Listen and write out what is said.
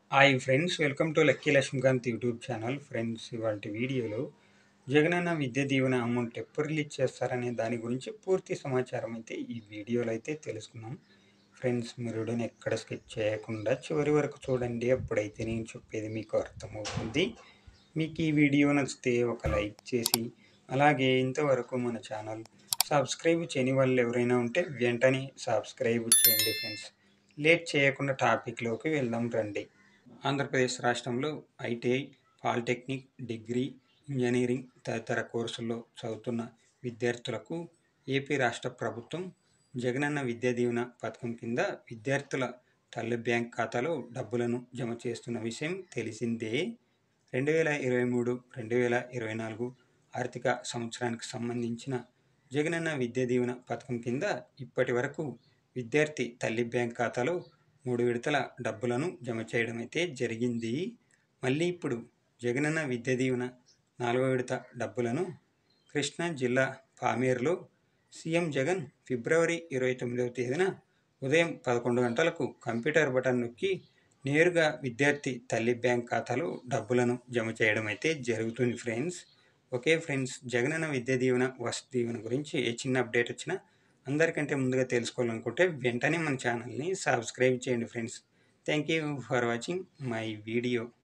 hi friends welcome to Lucky Lakshmikanth YouTube channel friends ఇవాళ వీడియోలో Jagananna Vidya Deevena amount ఎప్పుడు రిలీజ్ చేస్తారనే దాని గురించి పూర్తి సమాచారం అయితే ఈ వీడియోలో అయితే తెలుసుకున్నాం ఫ్రెండ్స్ మీరు వీడియోని ఎక్కడ స్కిప్ చేయకుండా చివరి వరకు చూడండి అప్పుడైతే నేను చెప్పేది మీకు అర్థమవుతుంది మీకు ఈ వీడియో నచ్చితే ఒక లైక్ చేసి అలాగే ఇంతవరకు మన ఛానల్ సబ్స్క్రైబ్ చేయని వాళ్ళు ఎవరైనా ఉంటే వెంటనే సబ్స్క్రైబ్ చేయండి ఫ్రెండ్స్ లేట్ చేయకుండా టాపిక్లోకి వెళ్దాం రండి ఆంధ్రప్రదేశ్ రాష్ట్రంలో ఐటీఐ పాలిటెక్నిక్ డిగ్రీ ఇంజనీరింగ్ తదితర కోర్సుల్లో చదువుతున్న విద్యార్థులకు ఏపీ రాష్ట్ర ప్రభుత్వం జగనన్న విద్యా దీవెన పథకం కింద విద్యార్థుల తల్లి బ్యాంక్ ఖాతాలో డబ్బులను జమ చేస్తున్న విషయం తెలిసిందే రెండు వేల ఇరవై మూడు రెండు వేల ఇరవై నాలుగు ఆర్థిక సంవత్సరానికి సంబంధించిన జగనన్న విద్యా దీవెన పథకం కింద ఇప్పటి వరకు విద్యార్థి తల్లి బ్యాంక్ ఖాతాలో మూడు విడతల డబ్బులను జమ చేయడం అయితే జరిగింది మళ్ళీ ఇప్పుడు జగనన్న విద్యా దీవెన నాలుగో విడత డబ్బులను కృష్ణా జిల్లా పామేరులో సీఎం జగన్ ఫిబ్రవరి ఇరవై తొమ్మిదవ తేదీన ఉదయం పదకొండు గంటలకు కంప్యూటర్ బటన్ నొక్కి నేరుగా విద్యార్థి తల్లి బ్యాంక్ ఖాతాలో డబ్బులను జమ చేయడం అయితే జరుగుతుంది ఫ్రెండ్స్ ఓకే ఫ్రెండ్స్ జగనన్న విద్యా దీవెన వసతి దీవెన గురించి ఏ చిన్న అప్డేట్ వచ్చినా అందరికంటే ముందుగా తెలుసుకోవాలనుకుంటే వెంటనే మన ఛానల్ని సబ్స్క్రైబ్ చేయండి friends thank you for watching my video